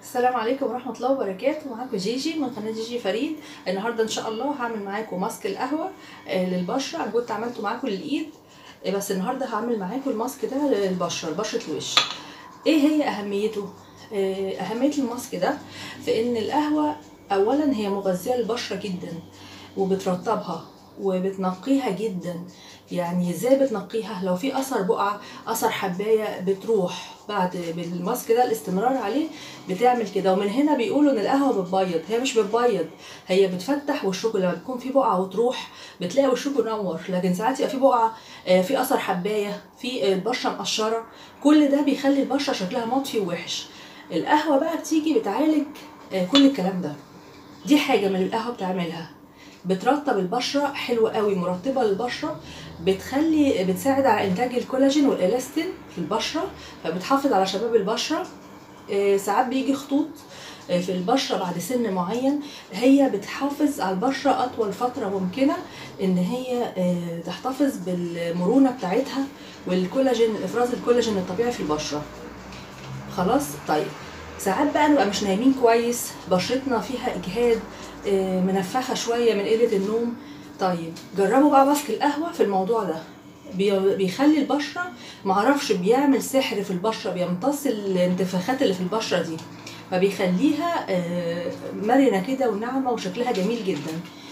السلام عليكم ورحمة الله وبركاته معاكم جيجي من قناة جيجي فريد النهاردة إن شاء الله هعمل معاكم ماسك القهوة آه، للبشرة أنا كنت عملته معاكم للإيد آه، بس النهاردة هعمل معاكم الماسك ده للبشرة لبشرة الوش إيه هي أهميته؟ آه، أهمية الماسك ده في إن القهوة أولا هي مغذية للبشرة جدا وبترطبها وبتنقيها جدا يعني ازاي بتنقيها لو في اثر بقعه اثر حبايه بتروح بعد بالماسك ده الاستمرار عليه بتعمل كده ومن هنا بيقولوا ان القهوه بتبيض هي مش بتبيض هي بتفتح وشكم لما بتكون في بقعه وتروح بتلاقي وشكم نور لكن ساعات يبقى في بقعه آه، في اثر حبايه في آه، البشره مقشره كل ده بيخلي البشره شكلها مطفي ووحش القهوه بقى بتيجي بتعالج آه، كل الكلام ده دي حاجه من القهوه بتعملها بترطب البشره حلوه قوي مرطبه للبشره بتخلي بتساعد على انتاج الكولاجين والالاستين في البشره فبتحافظ على شباب البشره آه، ساعات بيجي خطوط آه، في البشره بعد سن معين هي بتحافظ على البشره اطول فتره ممكنه ان هي آه، تحتفظ بالمرونه بتاعتها والكولاجين افراز الكولاجين الطبيعي في البشره خلاص طيب ساعات بقى نبقى مش نايمين كويس بشرتنا فيها اجهاد آه، منفخه شويه من قله النوم طيب جربوا بقى ماسك القهوه في الموضوع ده بي- بيخلي البشره معرفش بيعمل سحر في البشره بيمتص الانتفاخات اللي في البشره دي فبيخليها آه، مرنه كده وناعمه وشكلها جميل جدا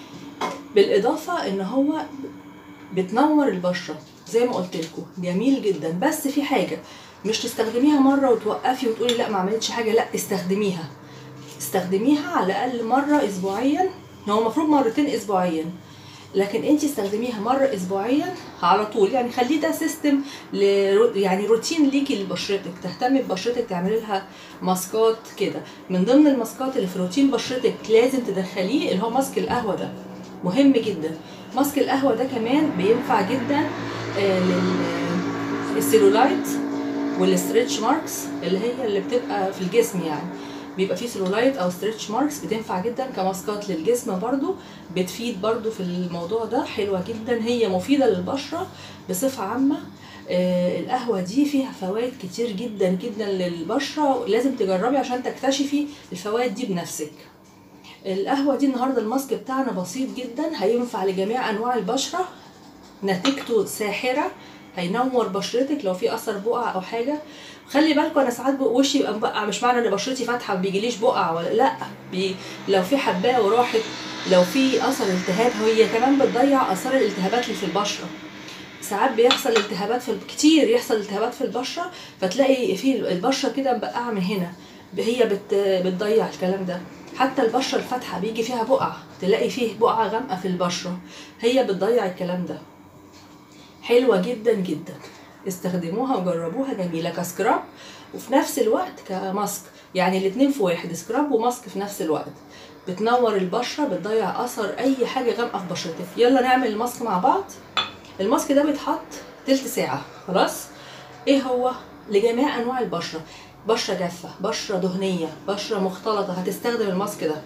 بالاضافه ان هو بتنور البشره زي ما قلت لكم جميل جدا بس في حاجه مش تستخدميها مره وتوقفي وتقولي لا ما عملتش حاجه لا استخدميها استخدميها على الاقل مره اسبوعيا هو المفروض مرتين اسبوعيا لكن انت استخدميها مره اسبوعيا على طول يعني خليه ده سيستم ل... يعني روتين ليكي لبشرتك تهتمي ببشرتك تعملي لها ماسكات كده من ضمن الماسكات اللي في روتين بشرتك لازم تدخليه اللي هو ماسك القهوه ده مهم جدا ماسك القهوه ده كمان بينفع جدا آه، لل- السيلولايت والستريتش ماركس اللي هي اللي بتبقى في الجسم يعني بيبقى فيه سيلولايت او ستريتش ماركس بتنفع جدا كماسكات للجسم برضو بتفيد برضو في الموضوع ده حلوة جدا هي مفيدة للبشرة بصفة عامة آه، القهوة دي فيها فوائد كتير جدا جدا للبشرة لازم تجربي عشان تكتشفي الفوائد دي بنفسك القهوة دي النهاردة الماسك بتاعنا بسيط جدا هينفع لجميع أنواع البشرة نتيجته ساحرة هينور بشرتك لو في اثر بقع او حاجه خلي بالكم انا ساعات بق- وشي يبقى مبقع مش معنى ان بشرتي فاتحه ما بيجيليش بقع ولا لا بي لو في حبايه وراحت لو في اثر التهاب هي كمان بتضيع اثار الالتهابات اللي في البشره ساعات بيحصل التهابات في ال- كتير يحصل التهابات في البشره فتلاقي في البشره كده مبقعه من هنا هي بت بتضيع الكلام ده حتى البشره الفاتحه بيجي فيها بقع تلاقي فيه بقعه غامقه في البشره هي بتضيع الكلام ده حلوة جدا جدا استخدموها وجربوها جميلة كسكراب وفي نفس الوقت كماسك يعني الاتنين في واحد سكراب وماسك في نفس الوقت بتنور البشرة بتضيع أثر أي حاجة غامقة في بشرتك يلا نعمل الماسك مع بعض الماسك ده بيتحط تلت ساعة خلاص ايه هو لجميع أنواع البشرة بشرة جافة بشرة دهنية بشرة مختلطة هتستخدم الماسك ده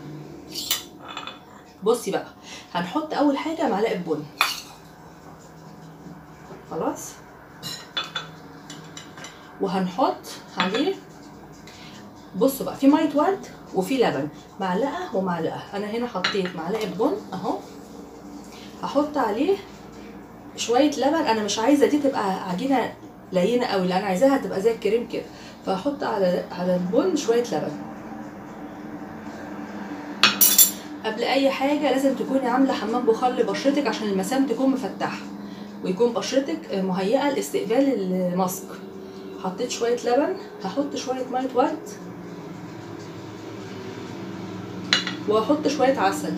بصي بقى هنحط أول حاجة معلقة بن خلاص وهنحط عليه بصوا بقى في ميه ورد وفي لبن معلقه ومعلقه انا هنا حطيت معلقه بن اهو هحط عليه شويه لبن انا مش عايزه دي تبقى عجينه لينه قوي لا انا عايزاها تبقى زي الكريم كده فهحط على على البن شويه لبن قبل اي حاجه لازم تكوني عامله حمام بخار لبشرتك عشان المسام تكون مفتحه ويكون بشرتك مهيئه لاستقبال الماسك حطيت شويه لبن هحط شويه ميه ورد وهحط شويه عسل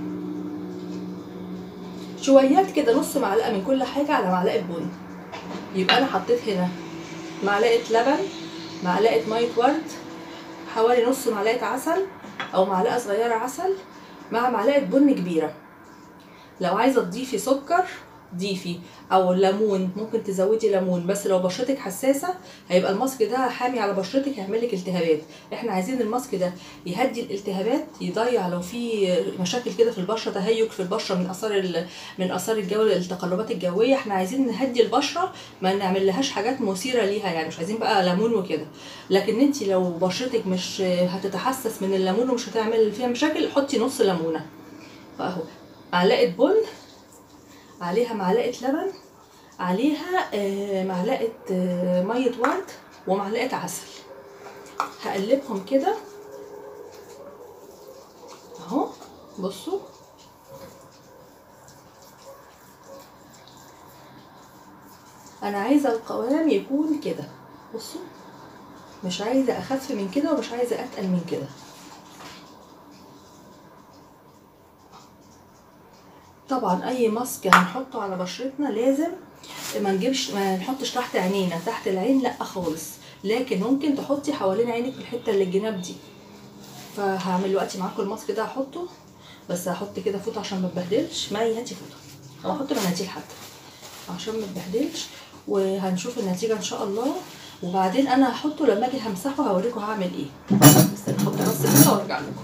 شويات كده نص معلقه من كل حاجه على معلقه بن يبقى انا حطيت هنا معلقه لبن معلقه ميه ورد حوالي نص معلقه عسل او معلقه صغيره عسل مع معلقه بن كبيره لو عايزه تضيفي سكر ضيفي او ليمون ممكن تزودي ليمون بس لو بشرتك حساسه هيبقى الماسك ده حامي على بشرتك هيعمل لك التهابات احنا عايزين الماسك ده يهدي الالتهابات يضيع لو في مشاكل كده في البشره تهيج في البشره من اثار ال- من اثار الجو التقلبات الجويه احنا عايزين نهدي البشره ما نعمل لهاش حاجات مثيره ليها يعني مش عايزين بقى ليمون وكده لكن انت لو بشرتك مش هتتحسس من الليمون ومش هتعمل فيها مشاكل حطي نص ليمونه فاهو معلقه بن عليها معلقه لبن عليها آه، معلقه آه، ميه ورد ومعلقه عسل هقلبهم كده اهو بصوا انا عايزه القوام يكون كده بصوا مش عايزه اخف من كده ومش عايزه اتقل من كده طبعا اي ماسك هنحطه على بشرتنا لازم ما نجيبش ما نحطش تحت عينينا تحت العين لا خالص لكن ممكن تحطي حوالين عينك في الحته اللي الجناب دي فهعمل دلوقتي معاكم الماسك ده هحطه بس هحط كده فوطه عشان ما تبهدلش معي هاتي فوطه او احط مناديل حتى عشان ما تبهدلش وهنشوف النتيجه ان شاء الله وبعدين انا هحطه لما اجي همسحه هوريكم هعمل ايه بس نحط بس كده وارجع لكم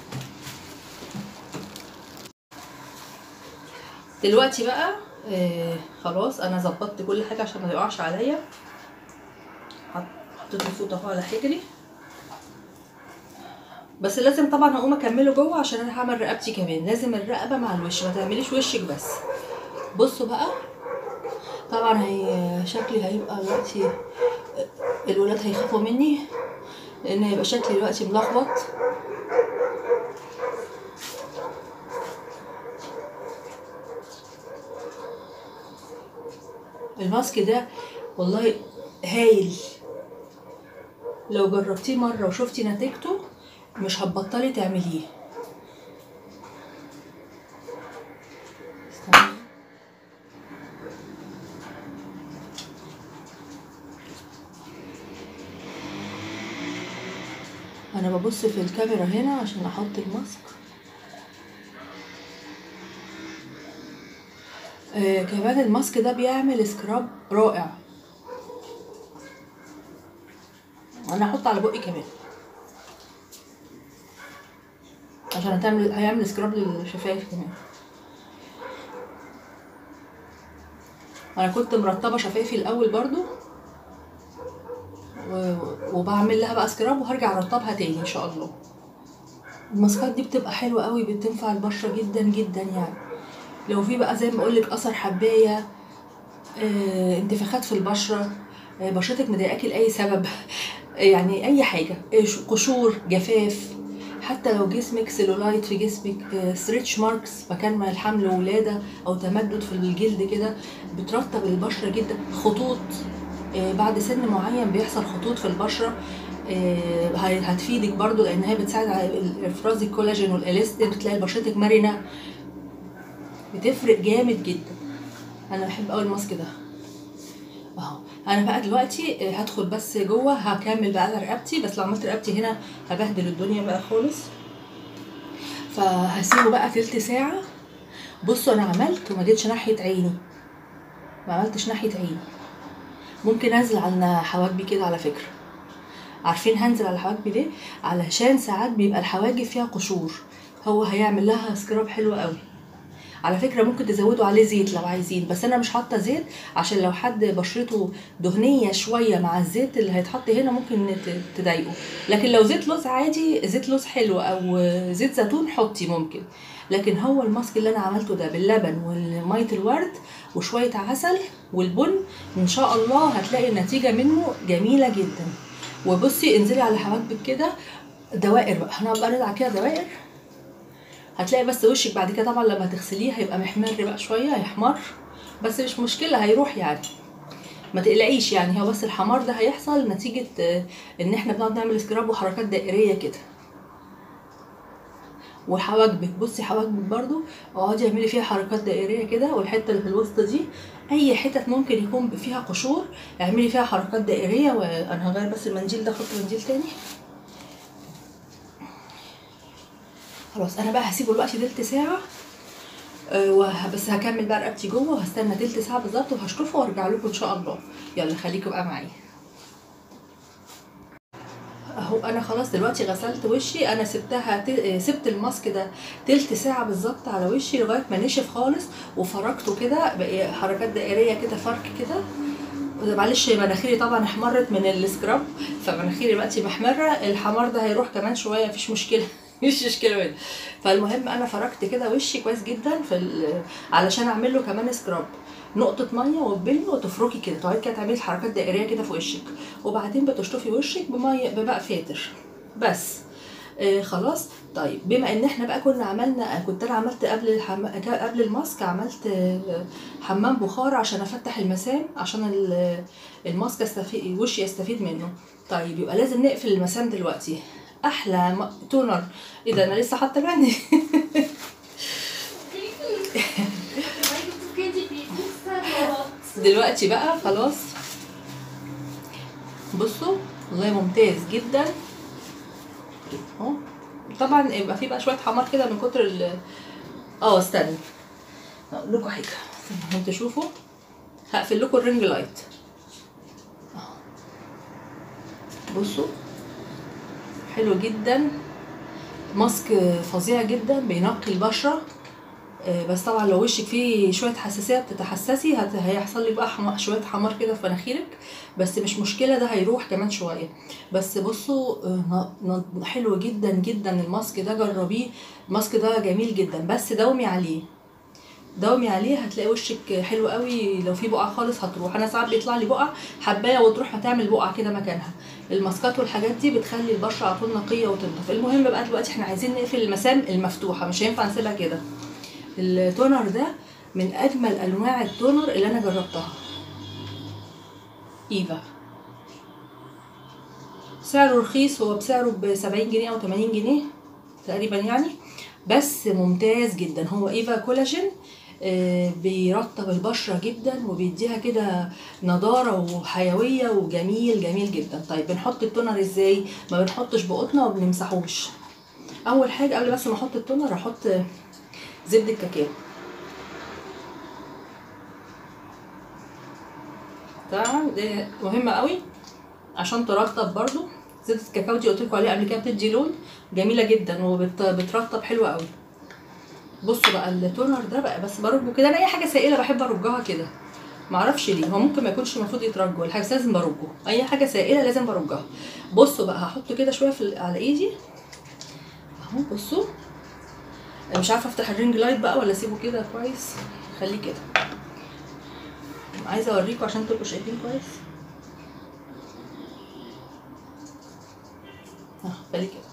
دلوقتي بقى آه خلاص انا ظبطت كل حاجه عشان ما يقعش عليا حط- حطيت الفوطه اهو على حجري بس لازم طبعا اقوم اكمله جوه عشان انا هعمل رقبتي كمان لازم الرقبه مع الوش ما تعمليش وشك بس بصوا بقى طبعا هي شكلي هيبقى دلوقتي الولاد هيخافوا مني لان هيبقى شكلي دلوقتي ملخبط الماسك ده والله هايل لو جربتيه مرة وشفتي نتيجته مش هتبطلي تعمليه استنى. انا ببص في الكاميرا هنا عشان احط الماسك آه كمان الماسك ده بيعمل سكراب رائع انا هحط على بقي كمان عشان هتعمل هيعمل سكراب للشفايف كمان انا كنت مرطبه شفايفي الاول برضو و- وبعمل لها بقى سكراب وهرجع ارطبها تاني ان شاء الله الماسكات دي بتبقى حلوه قوي بتنفع البشره جدا جدا يعني لو في بقى زي ما اقول لك اثر حبايه آه، انتفاخات في البشره آه، بشرتك مضايقاكي لاي سبب يعني اي حاجه آه، ش- قشور جفاف حتى لو جسمك سيلولايت في جسمك ستريتش ماركس مكان ما الحمل ولاده او تمدد في الجلد كده بترطب البشره جدا خطوط آه، بعد سن معين بيحصل خطوط في البشره آه، هي- هتفيدك برضو لان هي بتساعد على افراز الكولاجين والالاستين بتلاقي بشرتك مرنه بتفرق جامد جدا انا بحب قوي الماسك ده اهو انا بقى دلوقتي آه، هدخل بس جوه هكمل بقى على رقبتي بس لو عملت رقبتي هنا هبهدل الدنيا بقى خالص فهسيبه بقى تلت ساعة بصوا انا عملت وما جيتش ناحية عيني ما عملتش ناحية عيني ممكن انزل على حواجبي كده على فكرة عارفين هنزل على حواجبي ليه علشان ساعات بيبقى الحواجب فيها قشور هو هيعمل لها سكراب حلو قوي على فكرة ممكن تزودوا عليه زيت لو عايزين بس انا مش حاطة زيت عشان لو حد بشرته دهنية شوية مع الزيت اللي هيتحط هنا ممكن ت- تضايقه لكن لو زيت لوز عادي زيت لوز حلو او زيت زيتون حطي ممكن لكن هو الماسك اللي انا عملته ده باللبن والمية الورد وشوية عسل والبن ان شاء الله هتلاقي النتيجة منه جميلة جدا وبصي انزلي على حواجبك كده دوائر بقى هنقعد بقى نضع كده دوائر هتلاقي بس وشك بعد كده طبعا لما تغسليه هيبقى محمر بقى شويه هيحمر بس مش مشكله هيروح يعني ما تقلقيش يعني هو بس الحمار ده هيحصل نتيجه آه، ان احنا بنقعد نعمل سكراب وحركات دائريه كده وحواجبك بصي حواجبك برضو اقعدي اعملي فيها حركات دائريه كده والحته اللي في الوسط دي اي حتت ممكن يكون فيها قشور اعملي فيها حركات دائريه وانا هغير بس المنديل ده احط منديل تاني خلاص انا بقى هسيبه دلوقتي تلت ساعه آه، وه- بس هكمل بقى رقبتي جوه وهستنى تلت ساعه بالظبط وهشطفه وارجع لكم ان شاء الله يلا خليكم بقى معايا اهو انا خلاص دلوقتي غسلت وشي انا سبتها ت... آه، سبت الماسك ده تلت ساعه بالظبط على وشي لغايه ما نشف خالص وفركته كده بقى حركات دائريه كده فرك كده معلش مناخيري طبعا احمرت من السكراب فمناخيري دلوقتي محمره الحمار ده هيروح كمان شويه مفيش مشكله مفيش مشكله منه فالمهم انا فركت كده وشي كويس جدا في ال- علشان اعمل له كمان سكراب نقطة مية وتبلي وتفركي كده تقعدي كده تعملي حركات دائرية كده في وشك وبعدين بتشطفي وشك بمية بماء فاتر بس آه خلاص طيب بما ان احنا بقى كنا عملنا كنت انا عملت قبل الحم... قبل الماسك عملت آه، حمام بخار عشان افتح المسام عشان ال- الماسك استفيد وشي يستفيد منه طيب يبقى لازم نقفل المسام دلوقتي احلى م... تونر ايه ده انا لسه حاطه بني دلوقتي بقى خلاص بصوا والله ممتاز جدا اهو طبعا يبقى في بقى شويه حمار كده من كتر ال اه استنى اقول لكم حاجه استنى عشان تشوفوا هقفل لكم الرينج لايت أهو. بصوا حلو جدا ماسك فظيع جدا بينقي البشره آه، بس طبعا لو وشك فيه شويه حساسيه بتتحسسي هت- هيحصل لك بقى حم... شويه حمار كده في مناخيرك بس مش مشكله ده هيروح كمان شويه بس بصوا آه، ن- ن- حلو جدا جدا الماسك ده جربيه الماسك ده جميل جدا بس دومي عليه دومي عليه هتلاقي وشك حلو قوي لو في بقع خالص هتروح انا ساعات بيطلع لي بقع حبايه وتروح هتعمل بقع كده مكانها الماسكات والحاجات دي بتخلي البشره على طول نقيه وتنضف المهم بقى دلوقتي احنا عايزين نقفل المسام المفتوحه مش هينفع نسيبها كده التونر ده من اجمل انواع التونر اللي انا جربتها ايفا سعره رخيص هو بسعره ب 70 جنيه او 80 جنيه تقريبا يعني بس ممتاز جدا هو ايفا كولاجين آه، بيرطب البشرة جدا وبيديها كده نضارة وحيوية وجميل جميل جدا طيب بنحط التونر ازاي ما بنحطش بقطنا وما بنمسحوش اول حاجة قبل بس ما احط التونر احط زبدة كاكاو طبعا دي مهمة قوي عشان ترطب برضو زبدة الكاكاو دي قلت لكم عليها قبل كده بتدي لون جميلة جدا وبترطب حلوة قوي بصوا بقى التونر ده بقى بس برجه كده انا اي حاجة سائلة بحب ارجها كده معرفش ليه هو ممكن ما يكونش المفروض يترج ولا حاجة بس لازم برجه اي حاجة سائلة لازم برجها بصوا بقى هحط كده شوية في على ايدي اهو بصوا أنا مش عارفه افتح الرينج لايت بقى ولا اسيبه كده كويس خليه كده عايزه اوريكم عشان تبقوا شايفين كويس اه خليه كده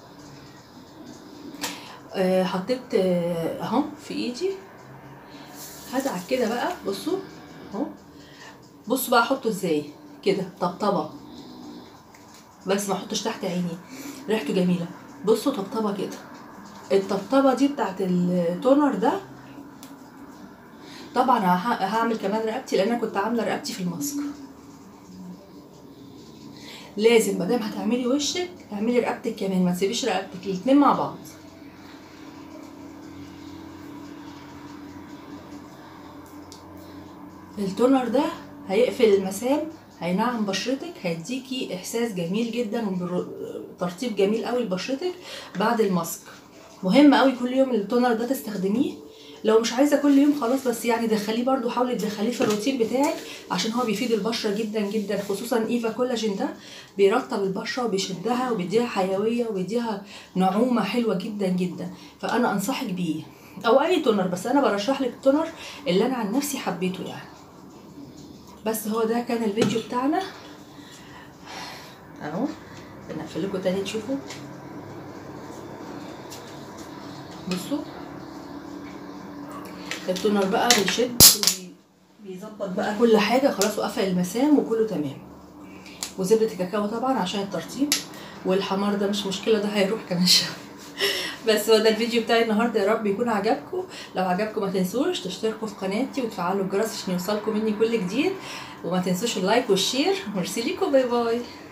آه حطيت آه، اهو في ايدي هدعك كده بقى بصوا اهو بصوا بقى احطه ازاي كده طبطبه بس ما احطش تحت عيني ريحته جميله بصوا طبطبه كده الطبطبه دي بتاعت التونر ده طبعا ه- هعمل كمان رقبتي لان انا كنت عامله رقبتي في الماسك لازم ما دام هتعملي وشك اعملي رقبتك كمان ما تسيبيش رقبتك الاتنين مع بعض التونر ده هيقفل المسام هينعم بشرتك هيديكي احساس جميل جدا وترطيب جميل قوي لبشرتك بعد الماسك مهم قوي كل يوم التونر ده تستخدميه لو مش عايزه كل يوم خلاص بس يعني دخليه برضو حاولي تدخليه في الروتين بتاعك عشان هو بيفيد البشره جدا جدا خصوصا ايفا كولاجين ده بيرطب البشره وبيشدها وبيديها حيويه وبيديها نعومه حلوه جدا جدا فانا انصحك بيه او اي تونر بس انا برشح لك التونر اللي انا عن نفسي حبيته يعني بس هو ده كان الفيديو بتاعنا اهو نقفل لكم تاني تشوفوا بصوا التونر بقى بيشد وبي- بيظبط بقى كل حاجه خلاص وقفل المسام وكله تمام وزبده الكاكاو طبعا عشان الترطيب والحمار ده مش مشكله ده هيروح كمان شويه بس هو ده الفيديو بتاعي النهارده يا رب يكون عجبكم لو عجبكم ما تنسوش تشتركوا في قناتي وتفعلوا الجرس عشان يوصلكم مني كل جديد وما تنسوش اللايك والشير ميرسي ليكم باي باي